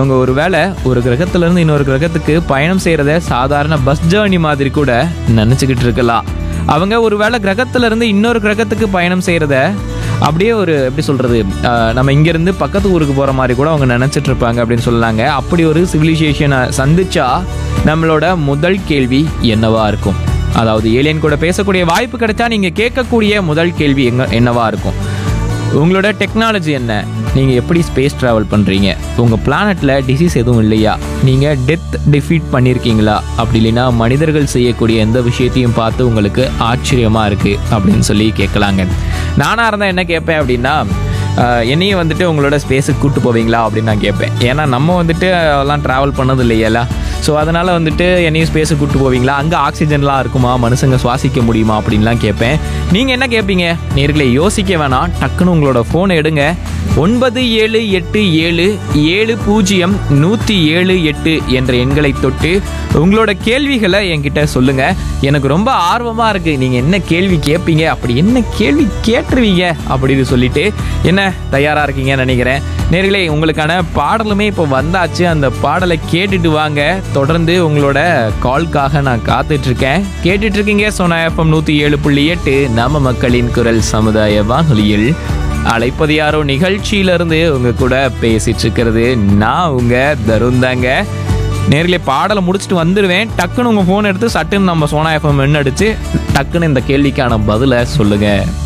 அவங்க ஒரு வேளை ஒரு கிரகத்துல இருந்து இன்னொரு கிரகத்துக்கு பயணம் செய்யறத சாதாரண பஸ் ஜேர்னி மாதிரி கூட நினைச்சுக்கிட்டு இருக்கலாம் அவங்க ஒரு வேளை கிரகத்துல இருந்து இன்னொரு கிரகத்துக்கு பயணம் செய்யறத அப்படியே ஒரு எப்படி சொல்றது அஹ், நம்ம இங்கிருந்து பக்கத்து ஊருக்கு போற மாதிரி கூட அவங்க நினைச்சிட்டு இருப்பாங்க அப்படின்னு சொல்லலாங்க அப்படி ஒரு சிவிலைசேஷனை சந்திச்சா நம்மளோட முதல் கேள்வி என்னவா இருக்கும் அதாவது ஏலியன் கூட பேசக்கூடிய வாய்ப்பு கிடைச்சா நீங்க கேட்கக்கூடிய முதல் கேள்வி எங்க என்னவா இருக்கும் உங்களோட டெக்னாலஜி என்ன நீங்கள் எப்படி ஸ்பேஸ் ட்ராவல் பண்ணுறீங்க உங்கள் பிளானட்டில் டிசீஸ் எதுவும் இல்லையா நீங்கள் டெத் டிஃபீட் பண்ணியிருக்கீங்களா அப்படி இல்லைன்னா மனிதர்கள் செய்யக்கூடிய எந்த விஷயத்தையும் பார்த்து உங்களுக்கு ஆச்சரியமாக இருக்குது அப்படின்னு சொல்லி கேட்கலாங்க நானாக இருந்தால் என்ன கேட்பேன் அப்படின்னா ஆஹ், என்னையும் வந்துட்டு உங்களோட ஸ்பேஸுக்கு கூட்டு போவீங்களா அப்படின்னு நான் கேட்பேன் ஏன்னா நம்ம வந்துட்டு அதெல்லாம் ட்ராவல் பண்ணது இல்லையல்ல ஸோ அதனால் வந்துட்டு என்னையும் ஸ்பேஸுக்கு கூட்டு போவீங்களா அங்கே ஆக்சிஜன்லாம் இருக்குமா மனுஷங்க சுவாசிக்க முடியுமா அப்படின்லாம் கேட்பேன் நீங்கள் என்ன கேட்பீங்க நேர்களை யோசிக்க வேணாம் டக்குன்னு உங்களோட ஃபோனை எடுங்க ஒன்பது ஏழு எட்டு ஏழு ஏழு பூஜ்ஜியம் நூற்றி ஏழு எட்டு என்ற எண்களை தொட்டு உங்களோட கேள்விகளை என்கிட்ட சொல்லுங்க எனக்கு ரொம்ப ஆர்வமாக இருக்குது நீங்கள் என்ன கேள்வி கேட்பீங்க அப்படி என்ன கேள்வி கேட்டுருவீங்க அப்படின்னு சொல்லிட்டு என்ன தயாராக இருக்கீங்கன்னு நினைக்கிறேன் நேர்களே உங்களுக்கான பாடலுமே இப்போ வந்தாச்சு அந்த பாடலை கேட்டுட்டு வாங்க தொடர்ந்து உங்களோட கால்க்காக நான் காத்துட்டு இருக்கேன் கேட்டுட்டு இருக்கீங்க சோனா எஃப்எம் நூற்றி ஏழு புள்ளி எட்டு நம்ம மக்களின் குரல் சமுதாய வானொலியில் அழைப்பது யாரோ நிகழ்ச்சியிலிருந்து உங்க கூட பேசிட்டு இருக்கிறது நான் உங்க தருண் தாங்க நேரிலே பாடலை முடிச்சுட்டு வந்துடுவேன் டக்குன்னு உங்கள் ஃபோன் எடுத்து சட்டுன்னு நம்ம சோனா எஃப்எம் அடிச்சு டக்குன்னு இந்த கேள்விக்கான பதிலை சொல்லுங்கள்